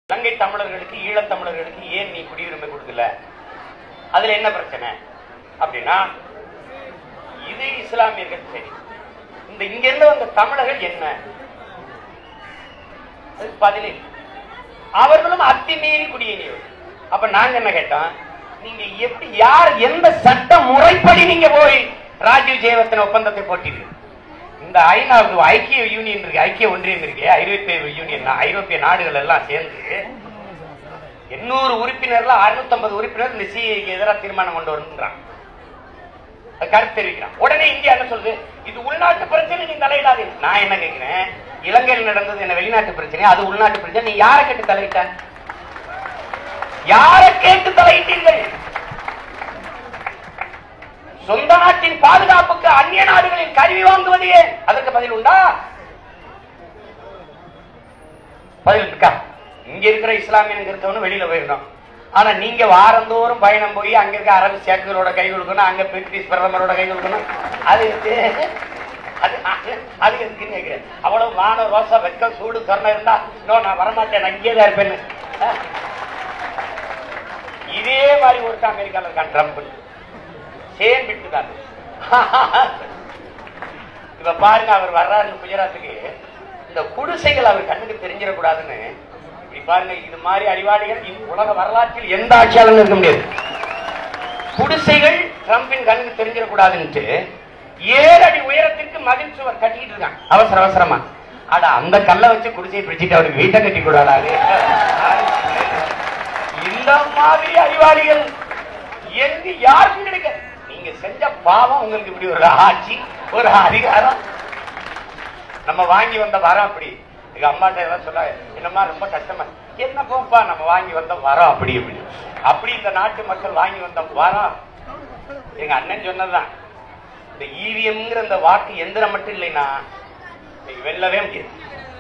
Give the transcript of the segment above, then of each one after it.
இலங்கை தமிழர்களுக்கு ஈழத் தமிழர்களுக்கு ஏன் நீ குடியுரிமை கொடுக்கல அதுல என்ன பிரச்சனை அப்படின்னா இது இஸ்லாமியர்கள் சரி இந்த இங்க இருந்து வந்த தமிழர்கள் என்ன அது பதிலே அவர்களும் அத்துமீறி குடியேறியவர் அப்ப நாங்க என்ன கேட்டோம் நீங்க எப்படி யார் எந்த சட்ட முறைப்படி நீங்க போய் ராஜீவ் ஜெயவர்த்தன ஒப்பந்தத்தை போட்டீர்கள் இந்த ஐநாவது ஐக்கிய யூனியன் இருக்கு ஐக்கிய ஒன்றியம் இருக்கு ஐரோப்பிய யூனியன் ஐரோப்பிய நாடுகள் எல்லாம் சேர்ந்து எண்ணூறு உறுப்பினர்ல அறுநூத்தி ஐம்பது உறுப்பினர் இந்த சிஏக்கு எதிராக தீர்மானம் கொண்டு வருன்றான் அது கருத்து தெரிவிக்கிறான் உடனே இந்தியா என்ன சொல்லுது இது உள்நாட்டு பிரச்சனை நீ தலையிடாதே நான் என்ன கேட்கிறேன் இலங்கையில் நடந்தது என்ன வெளிநாட்டு பிரச்சனை அது உள்நாட்டு பிரச்சனை நீ யாரை கேட்டு தலையிட்ட யாரை கேட்டு தலையிட்டீர்கள் சொந்த நாட்டின் பாதுகாப்புக்கு அந்நிய நாடுகளின் கருவி வாங்குவது ஏன் அதற்கு பதில் உண்டா பதில் இருக்கா இங்க இருக்கிற இஸ்லாமியனுங்க இருக்கவனு வெளியில போயிடணும் ஆனா நீங்க வாரந்தோறும் பயணம் போய் அங்க இருக்க அரபு சேக்குகளோட கை கொடுக்கணும் அங்க பிரிட்டிஷ் பிரதமரோட கை கொடுக்கணும் அது எதுக்கு? அது அது- அது எதுக்குன்னு கேட்கிறேன் அவ்வளவு மான ரோசா வெக்கம் சூடு சொரணை இருந்தா நோ நான் வரமாட்டேன் நான் இங்கே தான் இருப்பேன்னு அஹ். இதே மாதிரி ஒரு அமெரிக்கால இருக்கான் ட்ரம்ப் சேம் பிட்டு தான் இப்ப பாருங்க அவர் வர்றாரு குஜராத்துக்கு இந்த குடிசைகள் அவர் கண்ணுக்கு தெரிஞ்சிடக்கூடாதுன்னு இப்படி பாருங்க இது மாதிரி அறிவாளிகள் இந்த உலக வரலாற்றில் எந்த ஆட்சியாளரும் இருக்க முடியாது குடிசைகள் ட்ரம்பின் கண்ணுக்கு தெரிஞ்சிடக்கூடாதுன்ட்டு ஏழு அடி உயரத்திற்கு மதில் சுவர் கட்டிட்டு இருக்கான் அவசர அவசரமா அட அந்த கல்லை வச்சு குடிசையை பிடிச்சிட்டு அவருக்கு வீட்டை கட்டி கூடாது இந்த மாதிரி அறிவாளிகள் எங்கு யாருக்கும் கிடைக்க நீங்க செஞ்ச பாவம் உங்களுக்கு இப்படி ஒரு ஆட்சி ஒரு அதிகாரம் நம்ம வாங்கி வந்த வரம் அப்படி எங்க அம்மாட்ட ஏதாவது சொல்ல என்னம்மா ரொம்ப கஷ்டமா என்ன போப்பா நம்ம வாங்கி வந்த வரம் அப்படி அப்படி அப்படி இந்த நாட்டு மக்கள் வாங்கி வந்த வரம் எங்க அண்ணன் சொன்னதுதான் இந்த இவிஎம்ங்கிற இந்த வாக்கு எந்திரம் மட்டும் இல்லைன்னா இன்னைக்கு வெல்லவே முடியாது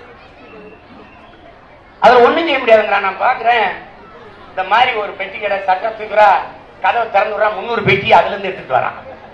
அதுல ஒண்ணும் செய்ய முடியாதுங்கிறா நான் பாக்குறேன் இந்த மாதிரி ஒரு பெட்டி கடை சட்ட தூக்குறா கதவை திறந்து விடுறா முந்நூறு பெட்டி அதுல இருந்து எடுத்துட்டு வரான்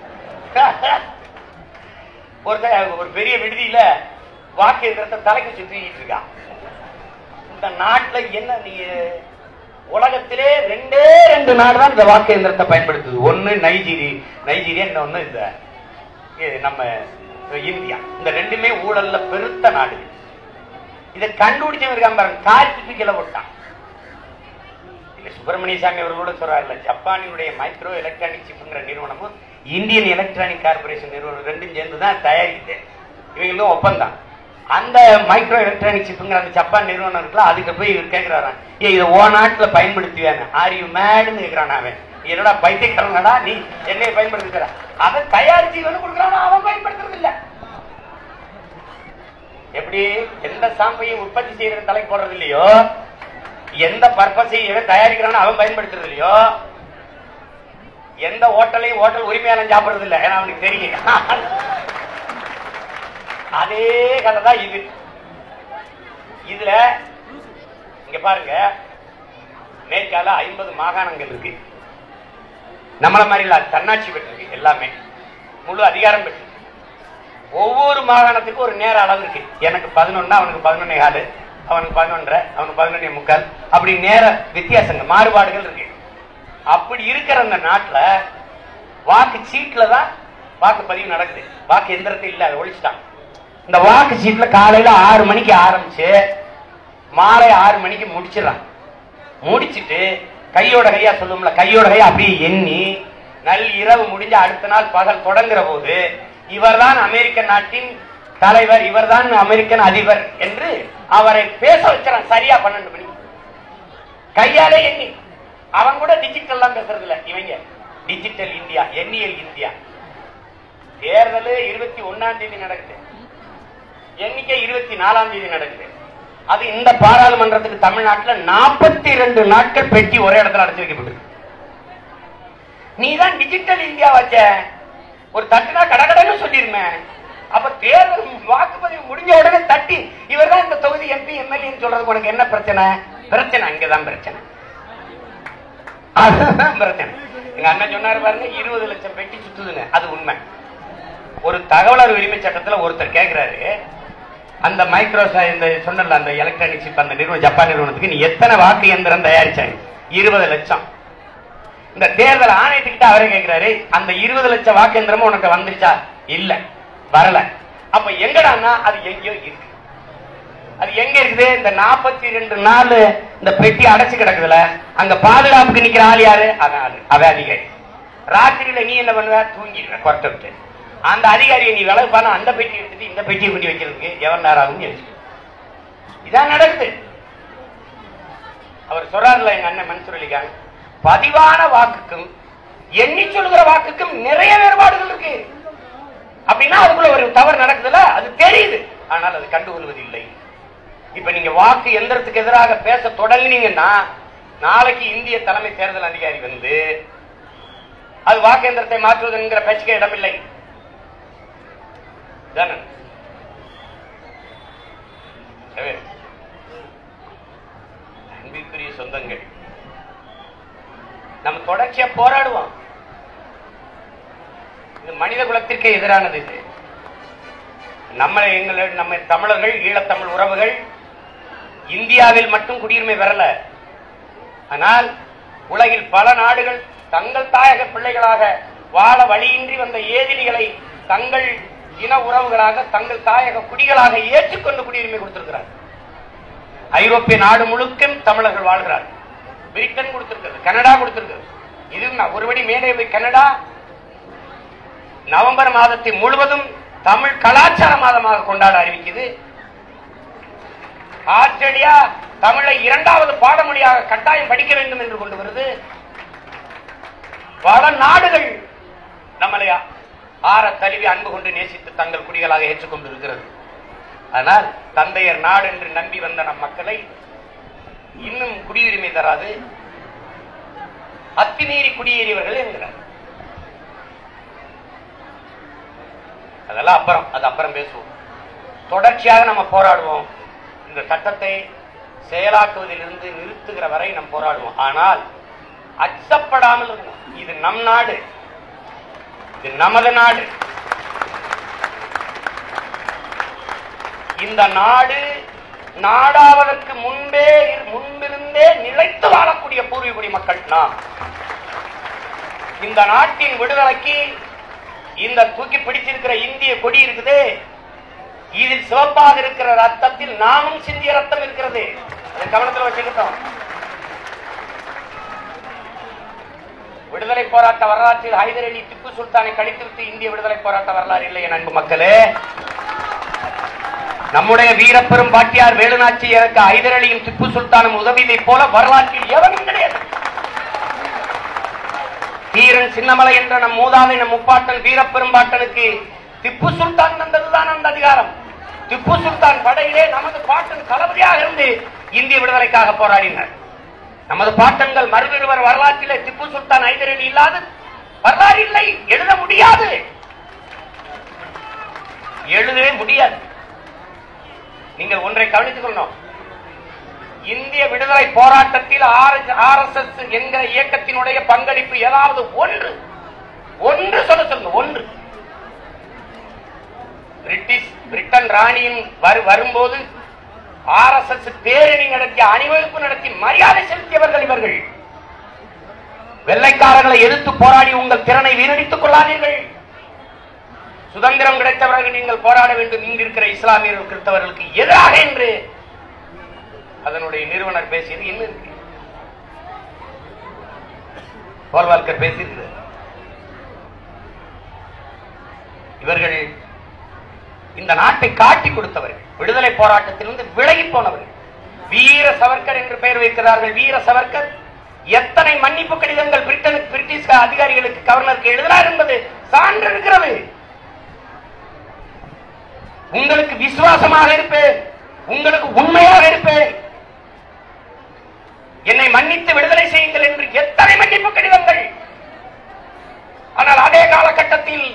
ஒருத்தர் ஒரு பெரிய விடுதியில வாக்கு எந்திரத்தை தலைக்கு சுத்திட்டு இருக்கான் இந்த நாட்டுல என்ன நீ உலகத்திலே ரெண்டே ரெண்டு நாடு தான் இந்த வாக்கு எந்திரத்தை பயன்படுத்துது ஒண்ணு நைஜீரி நைஜீரியா இன்னொன்னு இந்த இது நம்ம இந்தியா இந்த ரெண்டுமே ஊழல்ல பெருத்த நாடு இதை கண்டுபிடிச்சவன் இருக்கான் பாருங்க காய்ச்சி கீழே போட்டான் இல்ல சுப்பிரமணிய சாமி அவர்களோட சொல்றாருல ஜப்பானினுடைய மைக்ரோ எலக்ட்ரானிக் சிப்ங்கிற நிறுவனமும் இந்தியன் எலக்ட்ரானிக் கார்பரேஷன் நிறுவனம் ரெண்டும் சேர்ந்து தான் தயாரிக்குது இவங்களும் ஒப்பந்தம் அந்த மைக்ரோ எலக்ட்ரானிக் சிப்புங்கிற அந்த ஜப்பான் நிறுவனம் இருக்குல்ல அதுக்கு போய் இவர் கேட்கிறாராம் ஏ இதை ஓ நாட்டுல பயன்படுத்துவேன் ஆர் யூ மேடுன்னு கேட்கிறான் அவன் நீ என்னடா பைத்தியக்காரங்கடா நீ என்னைய பயன்படுத்துகிற அதை தயாரிச்சு இவனு கொடுக்குறான் அவன் பயன்படுத்துறது இல்ல எப்படி எந்த சாம்பையும் உற்பத்தி செய்யற தலை போடுறது இல்லையோ எந்த பர்பஸையும் எவன் தயாரிக்கிறானோ அவன் பயன்படுத்துறது இல்லையோ எந்த ஹோட்டலையும் ஹோட்டல் உரிமையாளன் சாப்பிடுறது இல்லை ஏன்னா அவனுக்கு தெரியும் அதே கதை தான் இது இதுல இங்க பாருங்க மேற்கால ஐம்பது மாகாணங்கள் இருக்கு நம்மள மாதிரி இல்ல தன்னாட்சி பெற்றிருக்கு எல்லாமே முழு அதிகாரம் பெற்று ஒவ்வொரு மாகாணத்துக்கும் ஒரு நேர அளவு இருக்கு எனக்கு பதினொன்னு அவனுக்கு பதினொன்னே காலு அவனுக்கு பதினொன்றரை அவனுக்கு பதினொன்னே முக்கால் அப்படி நேர வித்தியாசங்கள் மாறுபாடுகள் இருக்கு அப்படி இருக்கிற அந்த நாட்டுல வாக்கு சீட்ல தான் வாக்குப்பதிவு நடக்குது வாக்கு எந்திரத்தை இல்ல அதை ஒழிச்சிட்டான் இந்த வாக்கு சீட்ல காலையில ஆறு மணிக்கு ஆரம்பிச்சு மாலை ஆறு மணிக்கு முடிச்சிடறான் முடிச்சிட்டு கையோட கையா சொல்லும்ல கையோட கையா அப்படியே எண்ணி நல் இரவு முடிஞ்ச அடுத்த நாள் பகல் தொடங்குற போது இவர்தான் அமெரிக்க நாட்டின் தலைவர் இவர்தான் அமெரிக்கன் அதிபர் என்று அவரை பேச வச்சான் சரியா பன்னெண்டு மணி கையாலே எண்ணி அவன் கூட டிஜிட்டல் தான் பேசுறது இல்ல இவங்க டிஜிட்டல் இந்தியா எண்ணியல் இந்தியா தேர்தல் இருபத்தி ஒன்னாம் தேதி நடக்குது எண்ணிக்கை இருபத்தி நாலாம் தேதி நடக்குது அது இந்த பாராளுமன்றத்துக்கு தமிழ்நாட்டில் நாற்பத்தி ரெண்டு நாட்கள் பெட்டி ஒரே இடத்துல அடைச்சு வைக்கப்பட்டிருக்கு நீ தான் டிஜிட்டல் இந்தியா வச்ச ஒரு தட்டுனா கடகடன்னு சொல்லிருமே அப்ப தேர்தல் வாக்குப்பதிவு முடிஞ்ச உடனே தட்டி இவர் தான் இந்த தொகுதி எம்பி எம்எல்ஏன்னு சொல்றதுக்கு உனக்கு என்ன பிரச்சனை பிரச்சனை அங்கதான் பிரச்சனை அதுதான் பிரச்சனை எங்க அண்ணன் சொன்னாரு பாருங்க இருபது லட்சம் பெட்டி சுத்துதுங்க அது உண்மை ஒரு தகவலர் உரிமை சட்டத்துல ஒருத்தர் கேட்கிறாரு அந்த மைக்ரோசா இந்த சொன்னல அந்த எலக்ட்ரானிக் சிப் அந்த நிறுவனம் ஜப்பான் நிறுவனத்துக்கு நீ எத்தனை வாக்கு இயந்திரம் தயாரிச்சாங்க இருபது லட்சம் இந்த தேர்தல் ஆணையத்துக்கிட்ட அவரே கேட்கிறாரு அந்த இருபது லட்சம் வாக்கு இயந்திரமும் உனக்கு வந்துருச்சா இல்ல வரல அப்ப எங்கடான்னா அது எங்கேயோ இருக்கு அது எங்க இருக்குது இந்த நாற்பத்தி ரெண்டு நாள் இந்த பெட்டி அடைச்சு கிடக்குதுல அங்க பாதுகாப்புக்கு நிக்கிற ஆள் யாரு அதான் ஆளு அவன் அதிகாரி ராத்திரியில நீ என்ன பண்ணுவ தூங்கிடுவ கொரட்டை விட்டு அந்த அதிகாரியை நீ விலகு பண்ண அந்த பெட்டி எடுத்துட்டு இந்த பெட்டியை கொண்டு வைக்கிறதுக்கு எவன் நேரம் ஆகும் யோசிச்சு இதான் நடக்குது அவர் சொல்றாருல எங்க அண்ணன் மன்சூர் அலிகான் பதிவான வாக்குக்கும் எண்ணி சொல்கிற வாக்குக்கும் நிறைய வேறுபாடுகள் இருக்கு அப்படின்னா அதுக்குள்ள ஒரு தவறு நடக்குதுல அது தெரியுது ஆனால் அது கண்டுகொள்வதில்லை இப்ப நீங்க வாக்கு எந்திரத்துக்கு எதிராக பேச தொடங்கினீங்கன்னா நாளைக்கு இந்திய தலைமை தேர்தல் அதிகாரி வந்து அது வாக்கு எந்திரத்தை மாற்றுவது என்கிற பேச்சுக்கு இடமில்லை தானே? எனவே, அன்பிற்குரிய சொந்தங்கள் நம்ம தொடர்ச்சியா போராடுவோம் இது மனித குலத்திற்கே எதிரானது இது நம்ம எங்களை நம்ம தமிழர்கள் ஈழத்தமிழ் உறவுகள் இந்தியாவில் மட்டும் குடியுரிமை பெறல ஆனால் உலகில் பல நாடுகள் தங்கள் தாயக பிள்ளைகளாக வாழ வழியின்றி வந்த ஏதிலிகளை தங்கள் இன உறவுகளாக தங்கள் தாயக குடிகளாக ஏற்றுக்கொண்டு குடியுரிமை கொடுத்திருக்கிறார் ஐரோப்பிய நாடு முழுக்கும் தமிழர்கள் வாழ்கிறார் பிரிட்டன் கொடுத்திருக்கிறது கனடா கொடுத்திருக்கிறது இது நான் ஒருபடி மேலே போய் கனடா நவம்பர் மாதத்தை முழுவதும் தமிழ் கலாச்சார மாதமாக கொண்டாட அறிவிக்குது ஆஸ்திரேலியா தமிழை இரண்டாவது பாடமொழியாக கட்டாயம் படிக்க வேண்டும் என்று கொண்டு வருது பல நாடுகள் நம்மளை ஆற தழுவி அன்பு கொண்டு நேசித்து தங்கள் குடிகளாக ஏற்றுக்கொண்டு இருக்கிறது ஆனால் தந்தையர் நாடு என்று நம்பி வந்த நம் மக்களை இன்னும் குடியுரிமை தராது அத்துமீறி குடியேறியவர்கள் என்கிறார் அதெல்லாம் அப்புறம் அது அப்புறம் பேசுவோம் தொடர்ச்சியாக நம்ம போராடுவோம் இந்த சட்டத்தை செயலாக்குவதிலிருந்து நிறுத்துகிற வரை நாம் போராடுவோம் ஆனால் அச்சப்படாமல் இருக்கணும் இது நம் நாடு இது நமது நாடு இந்த நாடு நாடாவதற்கு முன்பே முன்பிருந்தே நிலைத்து வாழக்கூடிய பூர்வீகுடி மக்கள் நாம் இந்த நாட்டின் விடுதலைக்கு இந்த தூக்கி பிடிச்சிருக்கிற இந்திய கொடி இருக்குது இதில் சிவப்பாக இருக்கிற ரத்தத்தில் நாமும் சிந்திய ரத்தம் இருக்கிறது அதை கவனத்தில் வச்சுக்கிட்டோம் விடுதலை போராட்ட வரலாற்றில் ஹைதர் அலி திப்பு சுல்தானை கழித்துவிட்டு இந்திய விடுதலை போராட்ட வரலாறு இல்லை என் அன்பு மக்களே நம்முடைய வீரப்பெரும் பாட்டியார் வேலுநாச்சியருக்கு ஹைதர் அலியும் திப்பு சுல்தானும் உதவியதை போல வரலாற்றில் எவனும் கிடையாது தீரன் சின்னமலை என்ற நம் மூதாதை நம் முப்பாட்டன் வீரப்பெரும்பாட்டனுக்கு திப்பு சுல்தான் தந்ததுதான் அந்த அதிகாரம் திப்பு சுல்தான் படையிலே நமது பாட்டன் தளபதியாக இருந்து இந்திய விடுதலைக்காக போராடினர் நமது பாட்டன்கள் மறுநிறுவர் வரலாற்றிலே திப்பு சுல்தான் ஐதர் அலி இல்லாத வரலாறு இல்லை எழுத முடியாது எழுதவே முடியாது நீங்கள் ஒன்றை கவனித்துக் கொள்ளணும் இந்திய விடுதலை போராட்டத்தில் ஆர் எஸ் எஸ் என்கிற இயக்கத்தினுடைய பங்களிப்பு ஏதாவது ஒன்று ஒன்று சொல்ல சொல்லுங்க ஒன்று பிரிட்டிஷ் பிரிட்டன் ராணியின் வரு- வரும்போது ஆர் எஸ் எஸ் பேரணி நடத்தி அணிவகுப்பு நடத்தி மரியாதை செலுத்தியவர்கள் இவர்கள் வெள்ளைக்காரர்களை எதிர்த்து போராடி உங்கள் திறனை வீணடித்துக் கொள்ளாதீர்கள் சுதந்திரம் கிடைத்தவர்கள் நீங்கள் போராட வேண்டும் இங்கு இருக்கிற இஸ்லாமியர்கள் கிறிஸ்தவர்களுக்கு எதிராக என்று அதனுடைய நிறுவனர் பேசியது என்ன இருக்கு கோல்வால்கர் பேசியிருக்கிறது இவர்கள் இந்த நாட்டை காட்டி கொடுத்தவர்கள் விடுதலை போராட்டத்திலிருந்து விலகி போனவர்கள் வீர சவர்கர் என்று பெயர் வைக்கிறார்கள் வீர சவர்கர் எத்தனை மன்னிப்பு கடிதங்கள் பிரிட்டனுக்கு பிரிட்டிஷ் அதிகாரிகளுக்கு கவர்னருக்கு எழுதினார் என்பது சான்று இருக்கிறது உங்களுக்கு விசுவாசமாக இருப்பேன் உங்களுக்கு உண்மையாக இருப்பேன் என்னை மன்னித்து விடுதலை செய்யுங்கள் என்று எத்தனை மன்னிப்பு கடிதங்கள் ஆனால் அதே காலகட்டத்தில்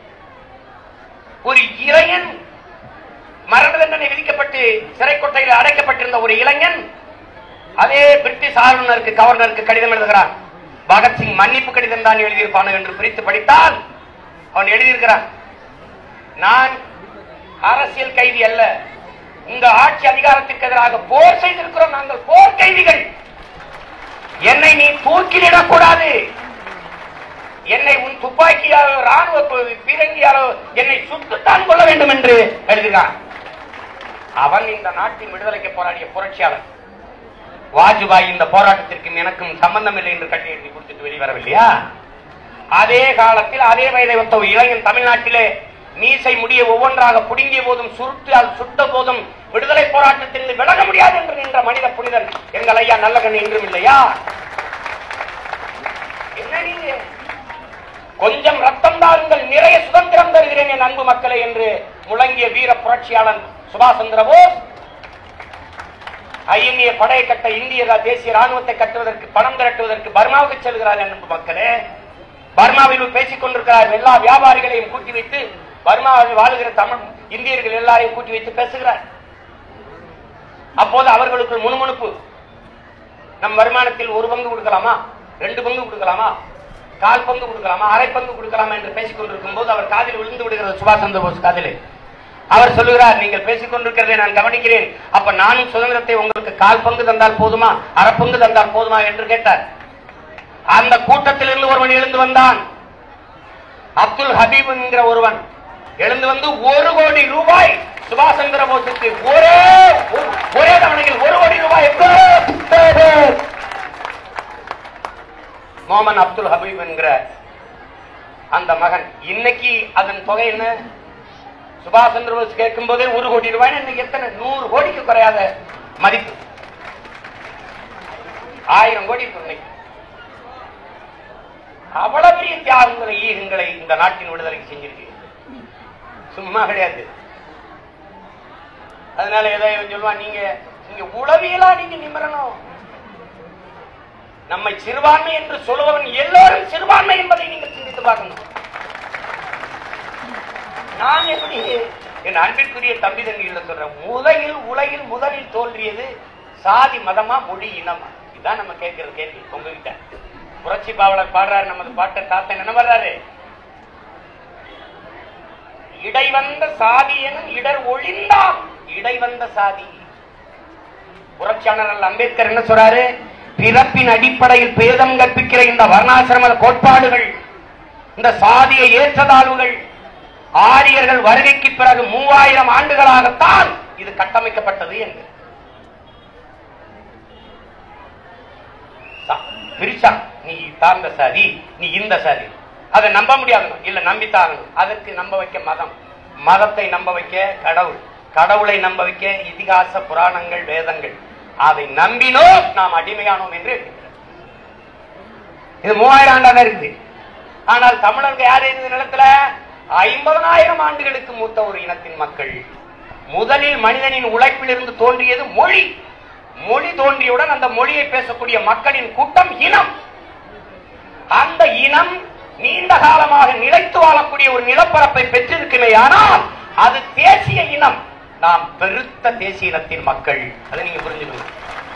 ஒரு இளைஞன் மரண தண்டனை விதிக்கப்பட்டு சிறை கொட்டையில் அடைக்கப்பட்டிருந்த ஒரு இளைஞன் அதே பிரிட்டிஷ் ஆளுநருக்கு கவர்னருக்கு கடிதம் எழுதுகிறான் பகத்சிங் மன்னிப்பு கடிதம் தான் எழுதியிருப்பானு என்று பிரித்து படித்தால் அவன் எழுதியிருக்கிறான் நான் அரசியல் கைதி அல்ல இந்த ஆட்சி அதிகாரத்திற்கு எதிராக போர் செய்திருக்கிறோம் நாங்கள் போர் கைதிகள் என்னை நீ தூக்கிலிடக்கூடாது என்னை உன் துப்பாக்கியாலோ ராணுவ ப- பீரங்கியாலோ என்னை சுட்டுத்தான் கொள்ள வேண்டும் என்று எழுதுகிறான் அவன் இந்த நாட்டின் விடுதலைக்கு போராடிய புரட்சியாளன் வாஜ்பாய் இந்த போராட்டத்திற்கும் எனக்கும் சம்பந்தம் இல்லை என்று கட்டி எழுதி கொடுத்துட்டு வெளிவரவில்லையா அதே காலத்தில் அதே வயதை ஒத்த ஒரு இளைஞன் தமிழ்நாட்டிலே மீசை முடிய ஒவ்வொன்றாக புடுங்கிய போதும் சுருட்டு அது சுட்ட போதும் விடுதலை போராட்டத்திலிருந்து விலக முடியாது என்று நின்ற மனித புனிதன் எங்கள் ஐயா நல்லகன் என்றும் இல்லையா என்ன நீங்க கொஞ்சம் ரத்தம் தாருங்கள் நிறைய சுதந்திரம் தருகிறேன் என் அன்பு மக்களே என்று முழங்கிய வீர புரட்சியாளன் சுபாஷ் சந்திர போஸ் ஐஎன்ஏ படையை கட்ட இந்திய ரா- தேசிய ராணுவத்தை கட்டுவதற்கு பணம் திரட்டுவதற்கு பர்மாவுக்கு செல்கிறார் என் அன்பு மக்களே பர்மாவில் பேசிக் கொண்டிருக்கிறார் எல்லா வியாபாரிகளையும் கூட்டி வைத்து பர்மாவில் வாழுகிற தமிழ் இந்தியர்கள் எல்லாரையும் கூட்டி வைத்து பேசுகிறார் அப்போது அவர்களுக்குள் முணுமுணுப்பு நம் வருமானத்தில் ஒரு பங்கு கொடுக்கலாமா ரெண்டு பங்கு கொடுக்கலாமா கால் பங்கு கொடுக்கலாமா அரை பங்கு கொடுக்கலாமா என்று பேசிக் கொண்டிருக்கும் போது அவர் காதில் விழுந்து விடுகிறது சுபாஷ் சந்திர போஸ் காதிலே அவர் சொல்லுகிறார் நீங்கள் பேசிக் கொண்டிருக்கிறதை நான் கவனிக்கிறேன் அப்ப நானும் சுதந்திரத்தை உங்களுக்கு கால் பங்கு தந்தால் போதுமா அரை பங்கு தந்தால் போதுமா என்று கேட்டார் அந்த கூட்டத்திலிருந்து ஒருவன் எழுந்து வந்தான் அப்துல் ஹபீப் என்கிற ஒருவன் எழுந்து வந்து ஒரு கோடி ரூபாய் சுபாஷ் சந்திர போஸுக்கு ஒரே ஒரு- ஒரே தவணையில் ஒரு கோடி ரூபாய் மோமன் அப்துல் ஹபீப் என்கிற அந்த மகன் இன்னைக்கு அதன் தொகை என்ன சுபாஷ் சந்திர போஸ் கேட்கும் போதே ஒரு கோடி ரூபாய் இன்னைக்கு எத்தனை நூறு கோடிக்கு குறையாத மதிப்பு ஆயிரம் கோடி இருக்கு இன்னைக்கு அவ்வளவு பெரிய தியாகங்களை ஈகங்களை இந்த நாட்டின் விடுதலைக்கு செஞ்சிருக்கு சும்மா கிடையாது அதனால ஏதோ இவன் சொல்லுவான் நீங்க நீங்க உளவியலா நீங்க நிமிரணும் நம்மை சிறுபான்மை என்று சொல்லுபவன் எல்லோரும் சிறுபான்மை என்பதை நீங்கள் சிந்தித்து பார்க்கணும் நான் எப்படி என் அன்பிற்குரிய தம்பி தங்கிகள் சொல்றேன் உலகில் உலகில் முதலில் தோன்றியது சாதி மதமா மொழி இனமா இதுதான் நம்ம கேட்கிற கேள்வி உங்ககிட்ட புரட்சி பாவலர் பாடுறாரு நமது பாட்ட தாத்தன் என்ன வர்றாரு இடை வந்த சாதி எனும் இடர் ஒளிந்தாம் இடை வந்த சாதி புரட்சியாளர் அம்பேத்கர் என்ன சொல்றாரு பிறப்பின் அடிப்படையில் பேதம் கற்பிக்கிற இந்த வர்ணாசிரம கோட்பாடுகள் இந்த சாதிய ஏற்றதாழ்வுகள் ஆரியர்கள் வருகைக்கு பிறகு மூவாயிரம் ஆண்டுகளாகத்தான் இது கட்டமைக்கப்பட்டது என்று சா- பிரிச்சா நீ தாழ்ந்த சாதி நீ இந்த சாதி அதை நம்ப முடியாது இல்ல நம்பித்தாகணும் அதற்கு நம்ப வைக்க மதம் மதத்தை நம்ப வைக்க கடவுள் கடவுளை நம்ப வைக்க இதிகாச புராணங்கள் வேதங்கள் அதை நம்பினோம் நாம் அடிமையானோம் என்று இருக்கிறார். இது மூவாயிரம் ஆண்டாக இருக்குது ஆனால் தமிழர்கள் யார் இந்த நிலத்துல ஐம்பதனாயிரம் ஆண்டுகளுக்கு மூத்த ஒரு இனத்தின் மக்கள் முதலில் மனிதனின் உழைப்பிலிருந்து தோன்றியது மொழி மொழி தோன்றியவுடன் அந்த மொழியை பேசக்கூடிய மக்களின் கூட்டம் இனம் அந்த இனம் நீண்ட காலமாக நிலைத்து வாழக்கூடிய ஒரு நிலப்பரப்பை பெற்றிருக்குமே ஆனால் அது தேசிய இனம் நாம் பெருத்த தேசிய இனத்தின் மக்கள் அதை நீங்க புரிஞ்சுக்கணும்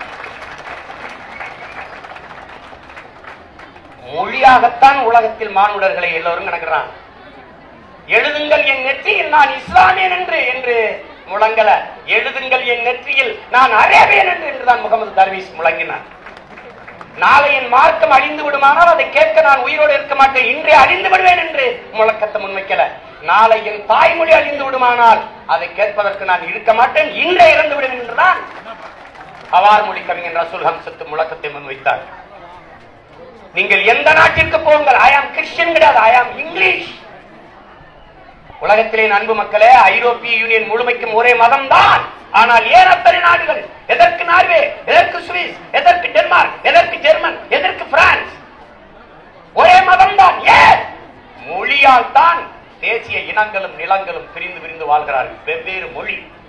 மொழியாகத்தான் உலகத்தில் மானுடர்களை எல்லோரும் கணக்குறான் எழுதுங்கள் என் நெற்றியில் நான் இஸ்லாமியன் என்று என்று முழங்கல எழுதுங்கள் என் நெற்றியில் நான் அரேபியன் என்று என்றுதான் முகமது தர்வீஸ் முழங்கினான் நாளை என் மார்க்கம் அழிந்து விடுமானால் அதை கேட்க நான் உயிரோடு இருக்க மாட்டேன் இன்றே அழிந்து விடுவேன் என்று முழக்கத்தை முன்வைக்கல நாளை என் தாய்மொழி அழிந்து விடுமானால் அதை கேட்பதற்கு நான் இருக்க மாட்டேன் இன்றே இறந்து விடுவேன் என்றுதான் அவார் மொழி கவிஞன் ரசூல் ஹம்சத்து முழக்கத்தை முன்வைத்தார் நீங்கள் எந்த நாட்டிற்கு போங்கள் ஐ ஆம் கிறிஸ்டியன் கிடையாது ஐ ஆம் இங்கிலீஷ் உலகத்திலே என் அன்பு மக்களே ஐரோப்பிய யூனியன் முழுமைக்கும் ஒரே மதம் தான் ஆனால் ஏன் அத்தனை நாடுகள் எதற்கு நார்வே எதற்கு சுவிஸ் எதற்கு டென்மார்க் எதற்கு ஜெர்மன் எதற்கு பிரான்ஸ் ஒரே மதம் தான் ஏன் மொழியால் தான் தேசிய இனங்களும் நிலங்களும் பிரிந்து பிரிந்து வாழ்கிறார்கள் வெவ்வேறு மொழி